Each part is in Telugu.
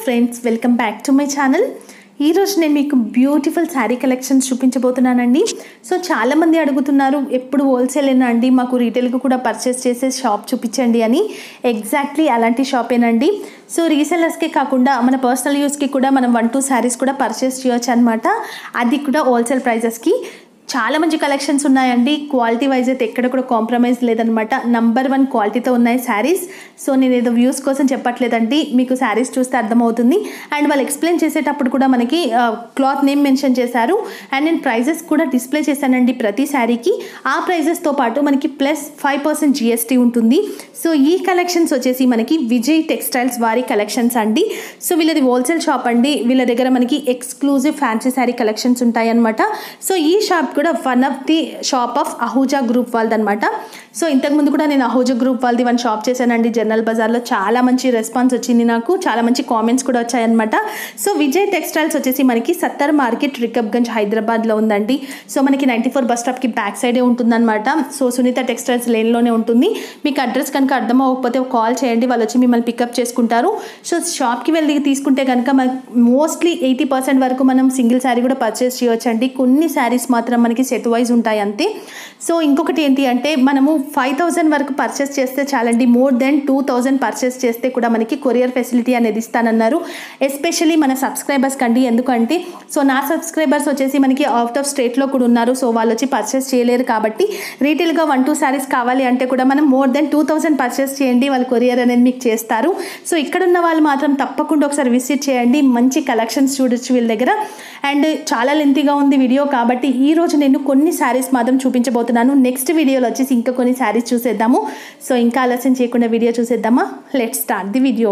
Friends welcome back to my channel ఈరోజు నేను మీకు బ్యూటిఫుల్ శారీ కలెక్షన్స్ చూపించబోతున్నానండి సో చాలామంది అడుగుతున్నారు ఎప్పుడు హోల్సేలేనా అండి మాకు రీటైల్గా కూడా పర్చేస్ చేసే షాప్ చూపించండి అని ఎగ్జాక్ట్లీ అలాంటి షాపేనండి సో రీసెలర్స్కే కాకుండా మన పర్సనల్ యూస్కి కూడా మనం వన్ టూ శారీస్ కూడా పర్చేస్ చేయొచ్చు అనమాట అది కూడా హోల్సేల్ ప్రైజెస్కి చాలా మంచి కలెక్షన్స్ ఉన్నాయండి క్వాలిటీ వైజ్ అయితే ఎక్కడ కూడా కాంప్రమైజ్ లేదనమాట నంబర్ వన్ క్వాలిటీతో ఉన్నాయి శారీస్ సో నేను ఏదో వ్యూస్ కోసం చెప్పట్లేదండి మీకు శారీస్ చూస్తే అర్థమవుతుంది అండ్ వాళ్ళు ఎక్స్ప్లెయిన్ చేసేటప్పుడు కూడా మనకి క్లాత్ నేమ్ మెన్షన్ చేశారు అండ్ నేను ప్రైజెస్ కూడా డిస్ప్లే చేశానండి ప్రతి శారీకి ఆ ప్రైజెస్తో పాటు మనకి ప్లస్ ఫైవ్ పర్సెంట్ జిఎస్టీ ఉంటుంది సో ఈ కలెక్షన్స్ వచ్చేసి మనకి విజయ్ టెక్స్టైల్స్ వారి కలెక్షన్స్ అండి సో వీళ్ళది హోల్సేల్ షాప్ అండి వీళ్ళ దగ్గర మనకి ఎక్స్క్లూజివ్ ఫ్యాన్సీ శారీ కలెక్షన్స్ ఉంటాయి అనమాట సో ఈ షాప్ కూడా one of the shop of Ahuja group వాళ్ళది అనమాట సో ఇంతకుముందు కూడా నేను అహూజా గ్రూప్ వాళ్ళది వన్ షాప్ చేశానండి జనరల్ బజార్లో చాలా మంచి రెస్పాన్స్ వచ్చింది నాకు చాలా మంచి కామెంట్స్ కూడా వచ్చాయన్నమాట సో విజయ్ టెక్స్టైల్స్ వచ్చేసి మనకి సత్తర్ మార్కెట్ రికబ్గంజ్ హైదరాబాద్లో ఉందండి సో మనకి నైంటీ ఫోర్ బస్ స్టాప్కి బ్యాక్ సైడే ఉంటుందన్నమాట సో సునీత టెక్స్టైల్స్ లేన్లోనే ఉంటుంది మీకు అడ్రస్ కనుక అర్థం అవ్వకపోతే కాల్ చేయండి వాళ్ళు వచ్చి మిమ్మల్ని పికప్ చేసుకుంటారు సో షాప్కి వెళ్ళి తీసుకుంటే కనుక మనకి మోస్ట్లీ ఎయిటీ పర్సెంట్ వరకు మనం సింగిల్ శారీ కూడా పర్చేస్ చేయొచ్చండి కొన్ని శారీస్ మాత్రం మనకి సెట్ వైజ్ ఉంటాయి అంతే సో ఇంకొకటి ఏంటి అంటే మనము ఫైవ్ థౌజండ్ వరకు పర్చేస్ చేస్తే చాలండి more then two thousand purchase చేస్తే కూడా మనకి కొరియర్ ఫెసిలిటీ అనేది ఇస్తానన్నారు ఎస్పెషల్లీ మన సబ్స్క్రైబర్స్ కండి ఎందుకంటే సో నా సబ్స్క్రైబర్స్ వచ్చేసి మనకి అవుట్ ఆఫ్ స్టేట్లో కూడా ఉన్నారు సో వాళ్ళు వచ్చి పర్చేస్ చేయలేరు కాబట్టి రీటైల్గా వన్ టూ శారీస్ కావాలి అంటే కూడా మనం more then two thousand purchase చేయండి వాళ్ళు కొరియర్ అనేది మీకు చేస్తారు సో ఇక్కడ ఉన్న వాళ్ళు మాత్రం తప్పకుండా ఒకసారి విజిట్ చేయండి మంచి కలెక్షన్స్ చూడొచ్చు వీళ్ళ దగ్గర అండ్ చాలా లెంతీగా ఉంది వీడియో కాబట్టి ఈ రోజు నేను కొన్ని శారీస్ మాత్రం చూపించబోతున్నాను నెక్స్ట్ వీడియోలో వచ్చేసి ఇంకా కొన్ని శారీస్ చూసేద్దాము సో ఇంకా ఆలస్యం చేయకుండా వీడియో చూసేద్దామా లెట్ స్టార్ట్ ది వీడియో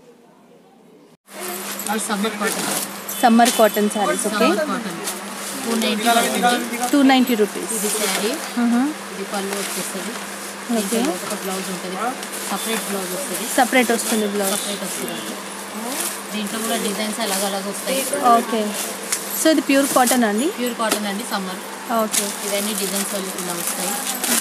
ఇది summer cotton summer cotton saris okay summer cotton two ninety పడుతుంది టూ నైంటీ రూపీస్ ఇది శారీ ఇది పళ్ళు వచ్చేస్తుంది ఓకే ఒక బ్లౌజ్ ఉంటుంది సపరేట్ బ్లౌజ్ వస్తుంది సపరేట్ వస్తుంది బ్లౌజ్ సపరేట్ వస్తుంది దీంట్లో కూడా డిజైన్స్ అలాగ అలాగ వస్తాయి ఓకే సో ఇది ప్యూర్ కాటన్ అండి ప్యూర్ కాటన్ అండి సమ్మర్ ఓకే ఇవన్నీ డిజైన్స్ వాళ్ళు ఇలా వస్తాయి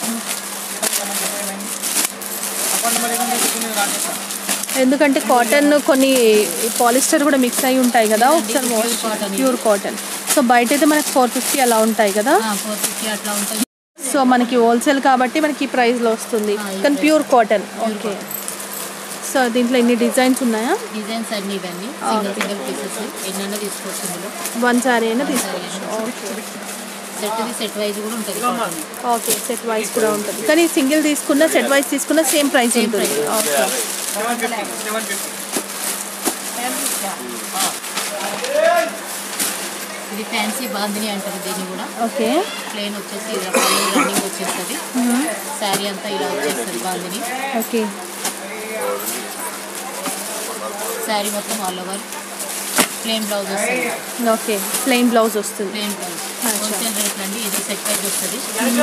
ఎందుకంటే కాటన్ కొన్ని పాలిస్టర్ కూడా మిక్స్ అయి ఉంటాయి కదా ఒకసారి Pure cotton ఇది. ప్యూర్ కాటన్ సో బయట అయితే మనకి ఫోర్ ఫిఫ్టీ అలా ఉంటాయి కదా ఫోర్ ఫిఫ్టీ అట్లా ఉంటుంది సో మనకి హోల్సేల్ కాబట్టి మనకి ఈ ప్రైస్లో వస్తుంది ఆ, ఈ కానీ price. Pure cotton okay so దీంట్లో ఇన్ని డిజైన్స్ ఉన్నాయా డిజైన్స్ అన్ని ఇవన్నీ సింగిల్ సింగిల్ పీసెస్ ఎన్నైనా తీసుకోవచ్చు ఇందులో వన్ సారీ అయినా తీసుకోవచ్చు ఓకే సెట్ది సెట్ వైజ్ కూడా ఉంటుంది కాటన్ ఓకే సెట్ వైస్ కూడా ఉంటుంది కానీ సింగిల్ తీసుకున్న సెట్ వైస్ తీసుకున్న సేమ్ ప్రైస్ Same ఉంటుంది price. ఓకే ఇది ఫ్యాన్సీ బాందిని అంటారు దీన్ని కూడా ఓకే ప్లేన్ వచ్చేసి ఇలా పళ్ళు రన్నింగ్ వచ్చేస్తుంది శారీ అంతా ఇలా వచ్చేస్తుంది బాందిని ఓకే శారీ మొత్తం ఆల్ ఓవర్ ప్లేన్ బ్లౌజ్ వస్తుంది ఓకే ప్లెయిన్ బ్లౌజ్ వస్తుంది ప్లేన్ బ్లౌజ్ అచ్చా. హోల్సేల్ రేట్ అండి ఇది సెట్ ప్రైస్ వస్తుంది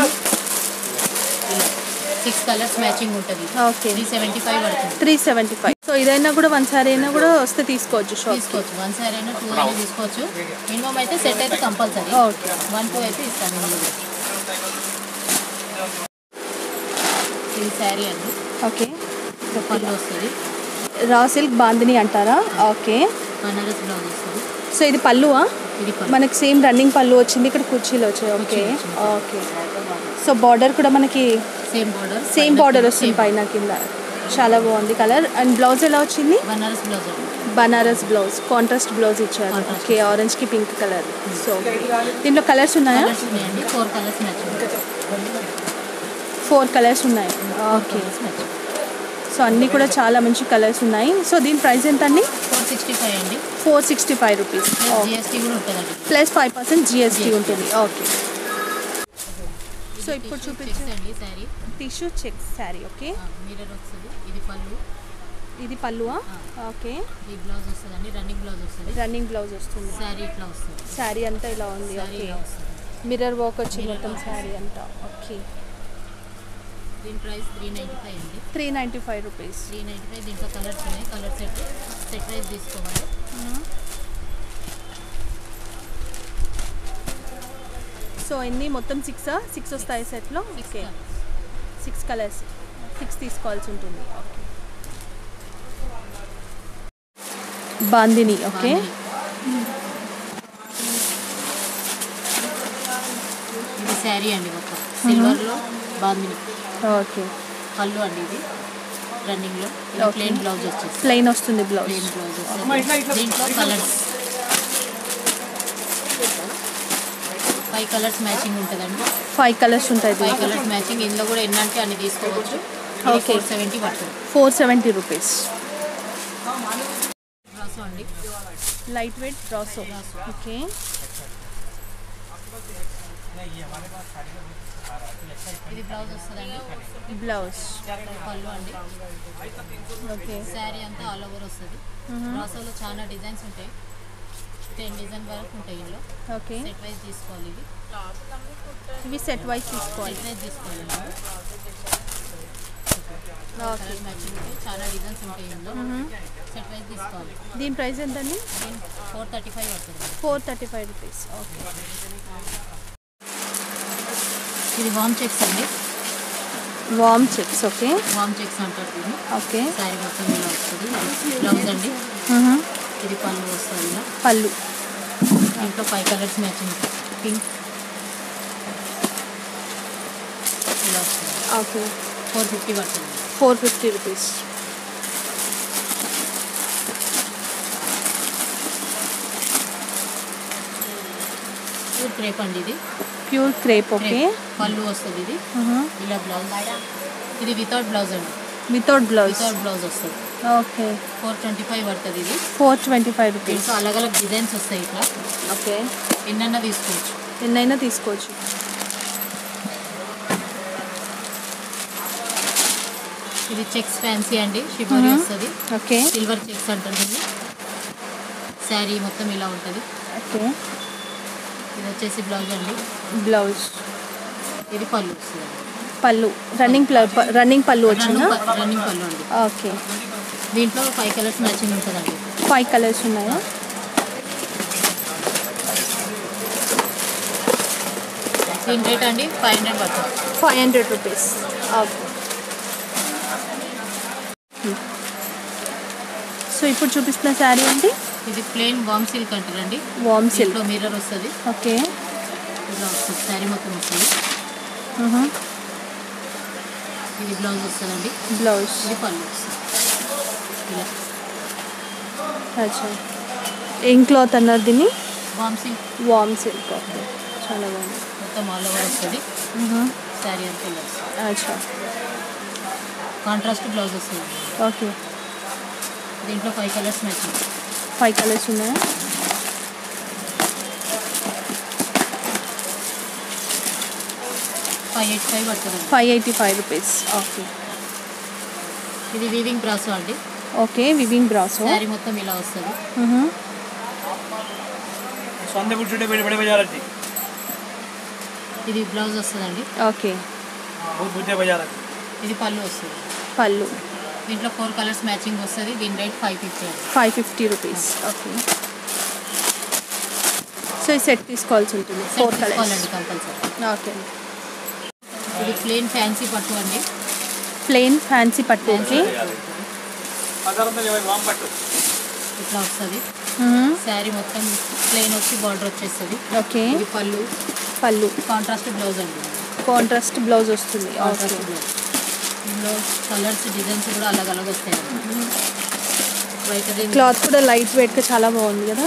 సిక్స్ కలర్స్ మ్యాచింగ్ ఉంటుంది ఓకే త్రీ సెవెంటీ ఫైవ్ పడుతుంది త్రీ సెవెంటీ ఫైవ్ సో ఇదైనా కూడా వన్ సారీ అయినా కూడా వస్తే తీసుకోవచ్చు షాప్ తీసుకోవచ్చు వన్ సారీ అయినా టూ అయినా తీసుకోవచ్చు మినిమం అయితే సెట్ అయితే కంపల్సరీ ఓకే వన్ టూ అయితే ఇస్తాను ఇందులో. ఇది శారీ అండి ఓకే పళ్ళు వస్తుంది రా సిల్క్ బాందిని అంటారా ఓకే బనారస్ బ్లౌజ్ వస్తుంది సో ఇది పళ్ళువా ఇది పళ్ళు మనకి సేమ్ రన్నింగ్ పళ్ళు వచ్చింది ఇక్కడ కుర్చీలు వచ్చాయి ఓకే కుర్చీలు వచ్చింది. ఓకే సో బార్డర్ కూడా మనకి సేమ్ బార్డర్ సేమ్ బార్డర్ వస్తుంది పైన కింద చాలా బాగుంది కలర్ అండ్ బ్లౌజ్ ఎలా వచ్చింది బనారస్ బ్లౌజ్ అండి బనారస్ బ్లౌజ్ కాంట్రాస్ట్ బ్లౌజ్ ఇచ్చారు Contrast. ఓకే ఆరెంజ్ కి పింక్ కలర్ సో దీంట్లో కలర్స్ ఉన్నాయా కలర్స్ ఉన్నాయండి four colours matching four colours ఉన్నాయి ఓకే కలర్స్ మ్యాచింగ్ సో అన్నీ కూడా చాలా మంచి కలర్స్ ఉన్నాయి సో దీని ప్రైస్ ఎంత అండి ఫోర్ సిక్స్టీ ఫైవ్ అండి four sixty five rupees plus GST కూడా ఉంటుందండి plus five percent GST GST. ఉంటుంది ఓకే సో ఇప్పుడు Tissue చూపించే checks అండి saree tissue check saree okay mirror వస్తుంది ఇది పళ్ళు ఇది పళ్ళువా ఆ. ఓకే ఈ బ్లౌజ్ వస్తుందండి రన్నింగ్ బ్లౌజ్ వస్తుంది రన్నింగ్ బ్లౌజ్ వస్తుంది శారీ ఇట్లా వస్తుంది శారీ అంతా ఇలా ఉంది శారీ ఓకే ఇలా వస్తుంది మిర్రర్ వర్క్ వచ్చి Mirror మొత్తం work. శారీ అంతా ఓకే దీని ప్రైస్ త్రీ నైంటీ ఫైవ్ అండి three ninety five rupees three ninety five దీంట్లో కలర్స్ ఉన్నాయి కలర్ సెట్ సెట్ ప్రైస్ తీసుకోవాలి సో ఎన్ని మొత్తం సిక్స్ సిక్స్ వస్తాయి సెట్లో six okay six colours six తీసుకోవాల్సి ఉంటుంది ఓకే బాందిని ఓకే బాందిని. ఇది శారీ అండి మొత్తం సిల్వర్లో బాందిని ఓకే పళ్ళు అండి ఇది రన్నింగ్లో ఇది Okay. ప్లెయిన్ బ్లౌజ్ వచ్చేసి ప్లెయిన్ వస్తుంది బ్లౌజ్ ప్లెయిన్ బ్లౌజ్ వస్తుంది దీంట్లో కలర్స్ ఫైవ్ కలర్స్ మ్యాచింగ్ ఉంటుందండి ఫైవ్ కలర్స్ ఉంటాయి ఫైవ్ కలర్స్ మ్యాచింగ్ ఇందులో కూడా ఎన్నంటే అన్ని తీసుకోవచ్చు Okay. ఫోర్ సెవెంటీ పడుతుంది ఫోర్ సెవెంటీ రూపీస్ రాసు అండి లైట్ వెయిట్ బ్రాసో ఓకే ఇది బ్లౌజ్ వస్తుందండి బ్లౌజ్ పళ్ళు అండి ఓకే శారీ అంతా ఆల్ ఓవర్ వస్తుంది రాసోలో చాలా డిజైన్స్ ఉంటాయి టెన్ డిజైన్ వరకు ఉంటాయి ఇందులో ఓకే సెట్ వైజ్ తీసుకోవాలి ఇవి ఇవి సెట్ వైజ్ తీసుకోవాలి సెట్ వైజ్ తీసుకోవాలి ఓకే కలర్ మ్యాచింగ్ ఉంటాయి చాలా డిజైన్స్ ఉంటాయి ఇందులో సెట్ వైజ్ తీసుకోవాలి దీని ప్రైస్ ఎంతండి ఫోర్ థర్టీ ఫైవ్ పడుతుంది four thirty five rupees okay ఇది వామ్ చెక్స్ అండి వామ్ చెక్స్ ఓకే వామ్ చెక్స్ అంటారు దీన్ని ఓకే శారీ మొత్తం ఇలా వస్తుంది బ్లౌజ్ అండి ఇది పళ్ళు వస్తుంది ఇలా పళ్ళు దీంట్లో ఫైవ్ కలర్స్ మ్యాచింగ్ పింక్ ఇలా వస్తుంది ఓకే ఫోర్ ఫిఫ్టీ పడుతుంది four fifty rupees pure crepe అండి ఇది ప్యూర్ క్రేప్ ఓకే క్రేప్. పళ్ళు వస్తుంది ఇది ఇలా బ్లౌజ్ ఇది వితౌట్ బ్లౌజ్ అండి వితౌట్ బ్లౌజ్ వితౌట్ బ్లౌజ్ వస్తుంది ఓకే ఫోర్ ట్వంటీ ఫైవ్ పడుతుంది ఇది ఫోర్ ట్వంటీ ఫైవ్ రూపీస్ దీంట్లో అలగ్ అలగ్ డిజైన్స్ వస్తాయి ఇట్లా ఓకే ఎన్నన్నా తీసుకోవచ్చు ఎన్నైనా తీసుకోవచ్చు ఇది చెక్స్ ఫ్యాన్సీ అండి షిబోరి Mhm. వస్తుంది ఓకే సిల్వర్ చెక్స్ అంటారు దీన్ని శారీ మొత్తం ఇలా ఉంటుంది ఓకే ఇది వచ్చేసి బ్లౌజ్ అండి బ్లౌజ్ ఇది పళ్ళు వస్తుంది పళ్ళు రన్నింగ్ రన్నింగ్ పళ్ళు వచ్చిందా రన్నింగ్ రన్నింగ్ పళ్ళు అండి ఓకే దీంట్లో ఫైవ్ కలర్స్ మ్యాచింగ్ ఉంటుందండి ఫైవ్ కలర్స్ ఉన్నాయా దీని రేట్ అండి ఫైవ్ హండ్రెడ్ పడుతుంది five hundred rupees okay so ఇప్పుడు చూపిస్తున్న శారీ ఏంటి ఇది ప్లెయిన్ వామ్ సిల్క్ అంటారండి వామ్ సిల్క్ దీంట్లో మిర్రర్ వస్తుంది ఓకే ఇలా వస్తుంది శారీ మొత్తం వస్తుంది ఇది బ్లౌజ్ వస్తుందండి బ్లౌజ్ ఇది పళ్ళు వస్తుంది ఇలా అచ్చా ఏం క్లాత్ అన్నారు దీన్ని వామ్ సిల్క్ వామ్ సిల్క్ ఓకే చాలా బాగుంది మొత్తం ఆల్ ఓవర్ వస్తుంది శారీ అంతా ఇలా వస్తుంది అచ్చా కాంట్రాస్ట్ బ్లౌజ్ వస్తుంది ఓకే దీంట్లో five colours matching five colours ఉన్నాయా ఫైవ్ ఎయిట్ ఫైవ్ పడుతుందండి five eighty five rupees okay ఇది వీవింగ్ బ్రాసో అండి ఓకే వివింగ్ బ్రాసో శారీ మొత్తం ఇలా వస్తుంది सौंदे छुट्टे बड़े बड़े बाजार थी ఇది బ్లౌజ్ వస్తుందండి ఓకే बहुत बुद्धे बाजार थी ఇది పళ్ళు వస్తుంది పళ్ళు దీంట్లో ఫోర్ కలర్స్ మ్యాచింగ్ వస్తుంది దీని రేట్ ఫైవ్ ఫిఫ్టీ అండి five fifty rupees okay so ఈ సెట్ తీసుకోవాల్సి ఉంటుంది Set ఫోర్ కలర్స్ తీసుకోవాలండి కంపల్సరీ ఓకే ఇది ప్లెయిన్ ఫ్యాన్సీ పట్టు అండి ప్లెయిన్ ఫ్యాన్సీ పట్టు ఓకే बाजार में जब वाम पट्टू ఇట్లా వస్తుంది శారీ మొత్తం ప్లెయిన్ వచ్చి బార్డర్ వచ్చేస్తుంది ఓకే ఇది పళ్ళు పళ్ళు కాంట్రాస్ట్ బ్లౌజ్ అండి కాంట్రాస్ట్ బ్లౌజ్ వస్తుంది ఓకే కాంట్రాస్ట్ బ్లౌజ్ ఇందులో కలర్స్ డిజైన్స్ కూడా అలగ్ అలగ్ వస్తాయి వైట్ క్లాత్ కూడా లైట్ వెయిట్గా చాలా బాగుంది కదా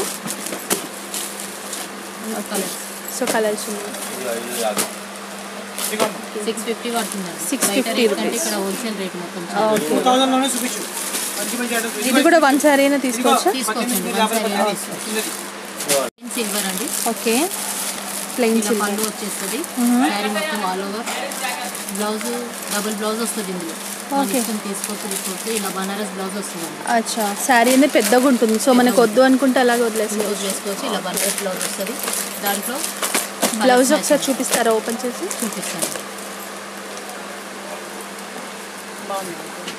కలర్స్ సో కలర్స్ ఉన్నాయి ठीक है సిక్స్ ఫిఫ్టీ పడుతుంది 650 అంటే rupees. ఇక్కడ హోల్సేల్ రేట్ మొత్తం ఓకే टू थाउजेंड లోనే చూపించు మంచి మంచి ఐటమ్స్ ఇది కూడా వన్ సారీ అయినా తీసుకోవచ్చా తీసుకోవచ్చండి వన్ సారీ అయినా తీసుకోవచ్చు సిల్వర్ అండి ఓకే ప్లెయిన్ ఇలా పళ్ళు వచ్చేస్తుంది శారీ మొత్తం all over blouse double blouse వస్తుంది ఇందులో మన Okay. ఇష్టం తీసుకోవచ్చు తీసుకోవచ్చు ఇలా బనారస్ బ్లౌజ్ వస్తుంది అచ్చా శారీ అనేది పెద్దగా ఉంటుంది సో మనకు వద్దు అనుకుంటే అలాగే వదిలేసి బ్లౌజ్ వేసుకోవచ్చు ఇలా బనారస్ బ్లౌజ్ వస్తుంది దాంట్లో బ్లౌజ్ colours ఒకసారి matching. చూపిస్తారా ఓపెన్ చేసి చూపిస్తాను బాగుంది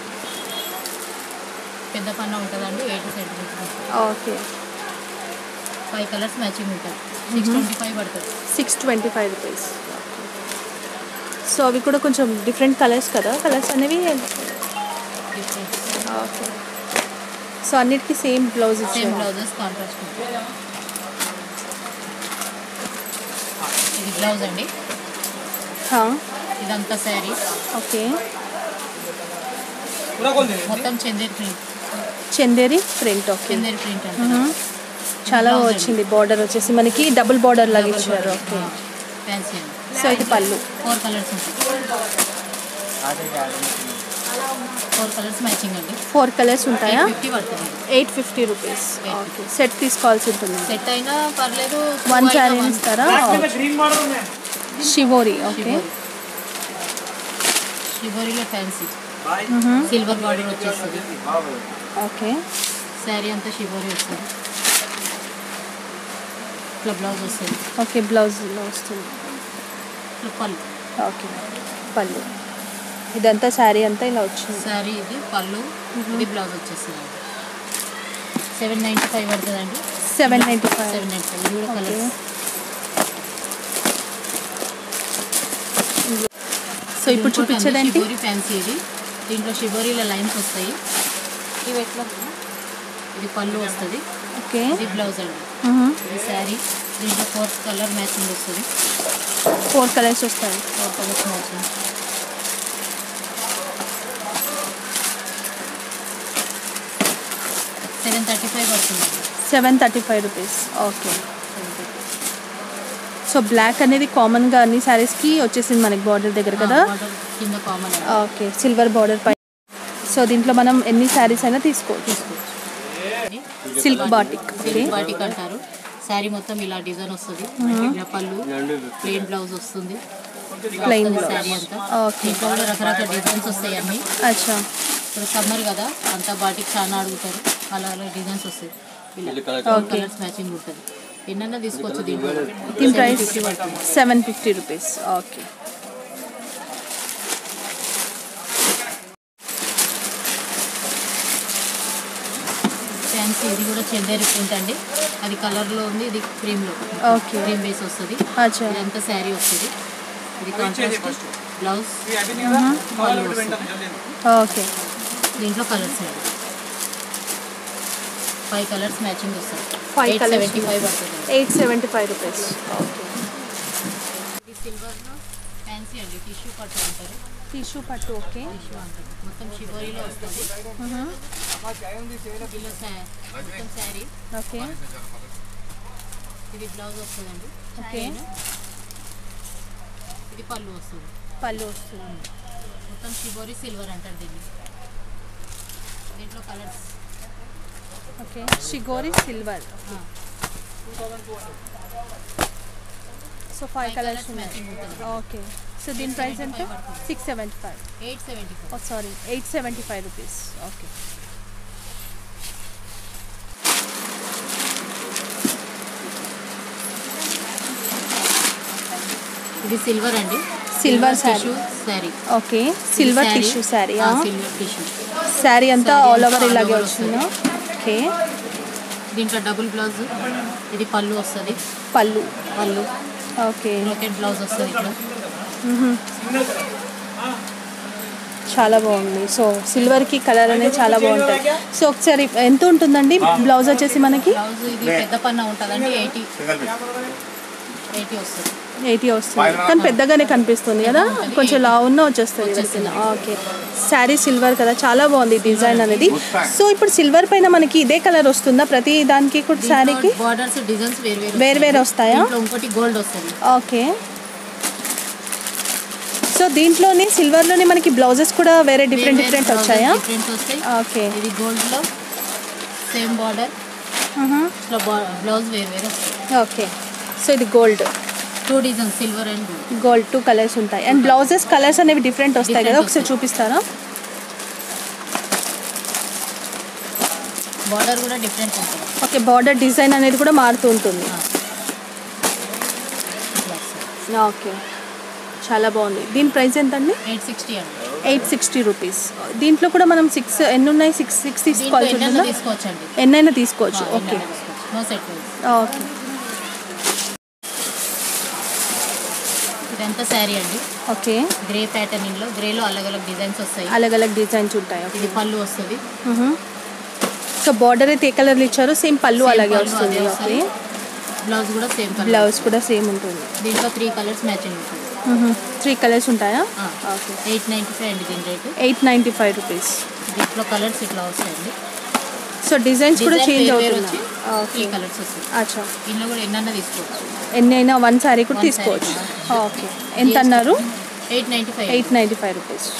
పెద్ద పన్న ఉంటుందండి eighty centimetres okay five colours matching ఉంటుంది సిక్స్ ట్వంటీ ఫైవ్ పడుతుంది six twenty five rupees so అవి కూడా కొంచెం డిఫరెంట్ కలర్స్ కదా కలర్స్ అనేవి డిఫరెన్స్ ఓకే సో అన్నిటికీ సేమ్ బ్లౌజ్ సేమ్ ఇచ్చారు బ్లౌజెస్ కాంట్రాస్ట్ ఇది బ్లౌజ్ అండి ఇదంతా శారీ ఓకే पूरा खोल देंगे మొత్తం Chanderi print Chanderi print okay Chanderi print అంటే చాలా వచ్చింది బార్డర్ వచ్చేసి మనకి డబుల్ బార్డర్ లాగా ఇచ్చారు ఓకే ఫ్యాన్సీ అండి సో ఇది పళ్ళు ఫోర్ కలర్స్ ఉంటాయి ఫోర్ కలర్స్ మ్యాచింగ్ అండి ఫోర్ కలర్స్ ఉంటాయా ఫిఫ్టీ పడుతుంది eight fifty rupees okay set తీసుకోవాల్సి ఉంటుంది సెట్ అయినా పర్లేదు వన్ two అయినా శారీ one. ఇస్తారా ग्रीन बॉर्डर में షివోరి ఓకే షిబోరి షిబోరిలో ఫ్యాన్సీ भाई సిల్వర్ బార్డర్ వచ్చేస్తుంది ఓకే శారీ అంతా షిబోరి వస్తుంది ఇట్లా బ్లౌజ్ వస్తుంది ఓకే బ్లౌజ్లో వస్తుంది ఇట్లా పళ్ళు ఓకే పళ్ళు ఇదంతా శారీ అంతా ఇలా వచ్చింది శారీ ఇది పళ్ళు ఇది బ్లౌజ్ వచ్చేస్తుంది సెవెన్ నైంటీ ఫైవ్ పడుతుందండి seven ninety five seven ninety five ఇది కూడా కలర్ సో ఇప్పుడు చూపించడానికి షిబోరి ఫ్యాన్సీ ఇది దీంట్లో షిబోరీలో లైన్స్ వస్తాయి ఇవి ఎట్లా ఇది పళ్ళు వస్తుంది ఓకే ఇది బ్లౌజ్ అండి ఇది శారీ దీంట్లో ఫోర్త్ కలర్ మ్యాచింగ్ వస్తుంది ఫోర్ కలర్స్ వస్తాయి four colours matching seven thirty five పడుతుంది seven thirty five rupees okay so black అనేది కామన్గా అన్ని శారీస్కి వచ్చేసింది మనకి బార్డర్ దగ్గర కదా బార్డర్ కింద కామన్ ఓకే సిల్వర్ బార్డర్ పై సో దీంట్లో మనం ఎన్ని శారీస్ అయినా తీసుకోవచ్చు తీసుకోవచ్చు silk batik okay silk batik అంటారు శారీ మొత్తం ఇలా డిజైన్ వస్తుంది ఇలా పళ్ళు ప్లెయిన్ బ్లౌజ్ వస్తుంది ప్లెయిన్ శారీ అంతా ఓకే దీంట్లో కూడా రకరకాల డిజైన్స్ వస్తాయి అన్ని అచ్చా ఇప్పుడు సమ్మర్ కదా అంతా బాటిక్ చాలా అడుగుతారు అలా అలా డిజైన్స్ వస్తాయి ఇలా ఓకే కలర్స్ మ్యాచింగ్ ఉంటుంది ఎన్నైనా తీసుకోవచ్చు దీంట్లో దీని ప్రైస్ 750 పడుతుంది seven fifty rupees okay fancy ఇది కూడా చందేరి ప్రింట్ అండి అది కలర్లో ఉంది ఇది క్రీమ్లో ఓకే క్రీమ్ బేస్ వస్తుంది అచ్చా ఇదంతా శారీ వస్తుంది ఇది కాంట్రాస్ట్ బ్లౌజ్ ये अभी नहीं होगा పళ్ళు और వస్తుంది. जल्दी ఓకే దీంట్లో కలర్స్ అండి ఫైవ్ కలర్స్ మ్యాచింగ్ వస్తాయి Five eight colours seventy five పడుతుంది eight seventy five rupees okay ఇది సిల్వర్లో ఫ్యాన్సీ అండి టిష్యూ పట్టు అంటారు టిష్యూ పట్టు ఓకే టిష్యూ అంటారు మొత్తం షిబోరీలో వస్తుంది ఇందులో శా- మొత్తం శారీ ఓకే ఇది బ్లౌజ్ వస్తుందండి ఓకే. Plain. ఇది పళ్ళు వస్తుంది పళ్ళు వస్తుంది మొత్తం షిబోరి సిల్వర్ అంటారు దీన్ని దీంట్లో colours okay shibori silver so five colours ఉన్నాయి మ్యాచింగ్ ఉంటుంది ఓకే సో దీని ప్రైస్ ఎంత six seventy five eight seventy five oh sorry eight seventy five rupees okay ఇది సిల్వర్ అండి Silver saree. Tissue saree okay silver tissue saree silver tissue saree అంతా Saree ఆల్ అంతా ఓవర్ all ఇలాగే over వచ్చిందా ఓకే దీంట్లో డబుల్ బ్లౌజ్ ఇది పళ్ళు వస్తుంది పళ్ళు పళ్ళు ఓకే బ్రోకెట్ బ్లౌజ్ వస్తుంది ఇక్కడ చాలా బాగుంది సో సిల్వర్కి కలర్ అనేది చాలా బాగుంటుంది సో ఒకసారి ఎంత ఉంటుందండి బ్లౌజ్ వచ్చేసి మనకి బ్లౌజ్ ఇది పెద్ద పన్న ఉంటుందండి ఎయిటీ ఎయిటీ వస్తుంది ఎయిటీ వస్తుంది కానీ పెద్దగానే కనిపిస్తుంది కదా కొంచెం లావు ఉన్న వచ్చేస్తుంది ఎవరికైనా ఓకే శారీ సిల్వర్ కదా చాలా బాగుంది డిజైన్ అనేది సో ఇప్పుడు సిల్వర్ పైన మనకి ఇదే కలర్ వస్తుందా ప్రతి దానికి కూడా శారీకి బార్డర్స్ డిజైన్స్ వేరు వేరు వేరు వేరు వస్తాయా దీంట్లో ఇంకోటి గోల్డ్ వస్తుంది ఓకే సో దీంట్లోనే సిల్వర్లోనే మనకి బ్లౌజెస్ కూడా వేరే డిఫరెంట్ డిఫరెంట్ వచ్చాయా డిఫరెంట్ వస్తాయి ఓకే ఇది గోల్డ్ లో సేమ్ బార్డర్ ఇట్లా బ్లౌజ్ వేరు వేరు వస్తాయి ఓకే సో ఇది gold two design silver and gold gold two colours ఉంటాయి అండ్ బ్లౌజెస్ కలర్స్ అనేవి డిఫరెంట్ వస్తాయి కదా Different ఒకసారి చూపిస్తారా బార్డర్ కూడా డిఫరెంట్ ఉంటుంది ఓకే బార్డర్ డిజైన్ అనేది కూడా మారుతూ ఉంటుంది ఓకే చాలా బాగుంది దీని ప్రైస్ ఎంత అండి ఎయిట్ సిక్స్టీ అండి ఎయిట్ సిక్స్టీ రూపీస్ దీంట్లో కూడా మనం సిక్స్ ఎన్ని ఉన్నాయి సిక్స్ సిక్స్ దీంట్లో తీసుకోవాల్సి ఎన్నైనా ఉంటుందా తీసుకోవచ్చండి ఎన్నైనా తీసుకోవచ్చు ఆ, ఓకే ఎన్నైనా తీసుకోవచ్చు నో సెట్ వైజ్ ఓకే ఇదంతా శారీ అండి ఓకే గ్రే ప్యాటర్నింగ్ లో గ్రేలో అలగ్ అలగ్ డిజైన్స్ వస్తాయి అలగ్ అలగ్ డిజైన్స్ ఉంటాయి ఓకే ఇది పళ్ళు వస్తుంది మ్హూ. సో సో బార్డర్ అయితే ఏ కలర్లు ఇచ్చారో సేమ్ పళ్ళు Same అలాగే పళ్ళు వస్తుంది అదే ఓకే బ్లౌజ్ కూడా సేమ్ కలర్ బ్లౌజ్ కూడా సేమ్ ఉంటుంది దీంట్లో త్రీ కలర్స్ మ్యాచింగ్ ఉంటుంది త్రీ కలర్స్ ఉంటాయా ఓకే ఎయిట్ నైంటీ ఫైవ్ అండి దీని rate eight ninety five rupees దీంట్లో కలర్స్ ఇట్లా వస్తాయండి సో డిజైన్స్ కూడా Design చేంజ్ వేరు వేరు అవుతున్నాయి వచ్చి ఓకే త్రీ కలర్స్ వస్తాయి అచ్చా దీనిలో కూడా ఎన్నన్నా తీసుకోవచ్చు ఎన్ని అయినా వన్ శారీ కూడా One తీసుకోవచ్చు saree. ఓకే ఎంత అన్నారు eight ninety five eight ninety five rupees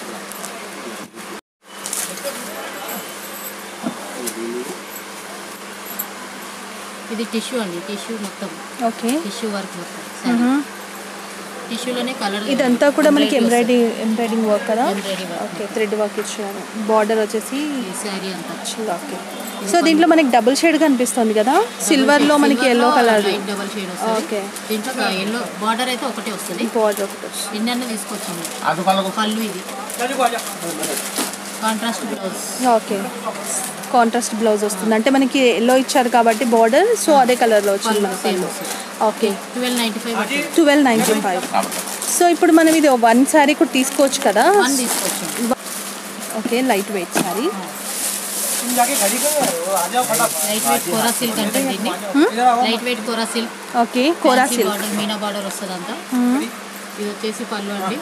ఇది టిష్యూ అండి టిష్యూ మొత్తం ఓకే టిష్యూ వర్క్ మొత్తం టిష్యూలోనే కలర్ ఇదంతా కూడా మనకి ఎంబ్రాయిడింగ్ ఎంబ్రాయిడింగ్ వర్క్ కదా embroidery work okay thread work ఇచ్చారు బార్డర్ వచ్చేసి ఈ శారీ అంతా ఓకే సో దీంట్లో మనకి డబుల్ షేడ్ కనిపిస్తుంది కదా సిల్వర్ లో మనకి yellow colour light double shade వస్తుంది ఓకే దీంట్లో ఎల్లో బార్డర్ అయితే ఒకటే వస్తుంది బార్డర్ ఒకటి వచ్చింది ఎన్నన్నా తీసుకోవచ్చు పళ్ళు ఇది contrast blouse okay contrast blouse వస్తుంది అంటే మనకి ఎల్లో ఇచ్చారు కాబట్టి బార్డర్ సో అదే కలర్లో వచ్చింది పళ్ళు మనకి సేమ్ పళ్ళు. వస్తుంది ఓకే ట్వెల్వ్ నైంటీ ఫైవ్ పడుతుంది ట్వెల్వ్ నైంటీ ఫైవ్ సో ఇప్పుడు మనం ఇది వన్ శారీ కూడా తీసుకోవచ్చు కదా వన్ తీసుకోవచ్చు ఓకే లైట్ వెయిట్ శారీ तुम जाके खड़ी करो आ जाओ फटाफट లైట్ వెయిట్ కోరా సిల్క్ అంటే దీన్ని इधर आओ లైట్ వెయిట్ కోరా సిల్క్ ఓకే కోరా సిల్క్ బార్డర్ మీనా బార్డర్ వస్తుంది అంతా ఇది వచ్చేసి పళ్ళు అండి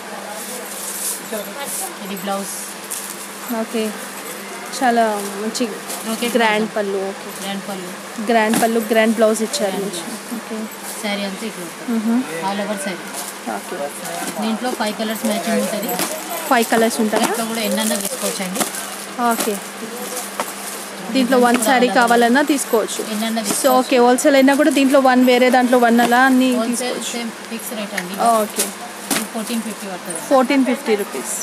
ఇది బ్లౌజ్ ఓకే చాలా మంచి Brocade గ్రాండ్ blouse. పళ్ళు ఓకే గ్రాండ్ పళ్ళు గ్రాండ్ పళ్ళు గ్రాండ్ బ్లౌజ్ ఇచ్చారు Grand మంచి ఓకే శారీ అంతా ఇట్లా ఉంటుంది ఆల్ ఓవర్ శారీ ఓకే దీంట్లో ఫైవ్ కలర్స్ మ్యాచింగ్ ఉంటుంది ఫైవ్ కలర్స్ ఉంటాయా దీంట్లో కూడా ఎన్నన్నా తీసుకోవచ్చండి ఓకే దీంట్లో వన్ శారీ కావాలన్నా తీసుకోవచ్చు ఎన్నన్నా సో తీసుకోవచ్చు ఓకే హోల్సేల్ అయినా కూడా దీంట్లో వన్ వేరే దాంట్లో వన్ అలా అన్ని హోల్సేల్ తీసుకోవచ్చు సేమ్ ఫిక్స్ రేట్ అండి ఓకే ఫోర్టీన్ ఫిఫ్టీ పడుతుంది ఫోర్టీన్ ఫిఫ్టీ రూపీస్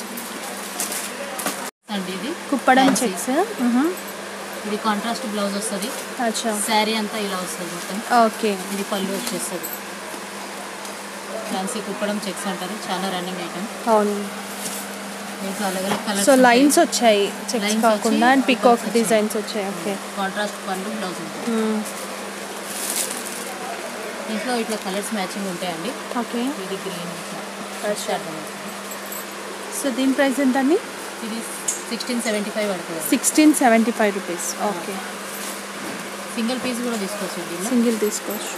అండి ఇది కుప్పడం Fancy. చెక్స్ ఇది కాంట్రాస్ట్ బ్లౌజ్ వస్తుంది అచ్చా శారీ అంతా ఇలా వస్తుంది మొత్తం ఓకే ఇది పళ్ళు వచ్చేస్తుంది ఫ్యాన్సీ కుప్పడం చెక్స్ అంటారు చాలా రన్నింగ్ ఐటమ్ అవును దీంట్లో అలాగే కలర్ సో లైన్స్ వచ్చాయి చెక్స్ Lines కాకుండా వచ్చి అండ్ పికాక్ picoaks డిజైన్స్ వచ్చాయి ఓకే కాంట్రాస్ట్ పళ్ళు బ్లౌజ్ ఉంటుంది దీంట్లో ఇట్లా కలర్స్ మ్యాచింగ్ ఉంటాయండి ఓకే ఇది గ్రీన్ అచ్చా సో దీని ప్రైస్ ఎంత అండి ఇది సిక్స్టీన్ సెవెంటీ ఫైవ్ పడుతుంది sixteen seventy five rupees okay single piece కూడా తీసుకోవచ్చు దీనిలో సింగిల్ తీసుకోవచ్చు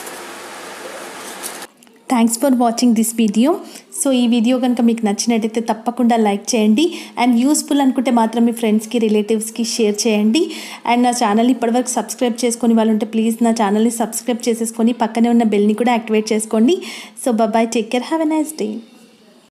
thanks for watching this video so ఈ వీడియో కనుక మీకు నచ్చినట్టయితే తప్పకుండా లైక్ చేయండి అండ్ యూస్ఫుల్ అనుకుంటే మాత్రం మీ ఫ్రెండ్స్కి రిలేటివ్స్కి షేర్ చేయండి అండ్ నా ఛానల్ ఇప్పటివరకు సబ్స్క్రైబ్ చేసుకొని వాళ్ళు ఉంటే ప్లీజ్ నా ఛానల్ని సబ్స్క్రైబ్ చేసేసుకొని పక్కనే ఉన్న బెల్ని కూడా యాక్టివేట్ చేసుకోండి so bye take care have a nice day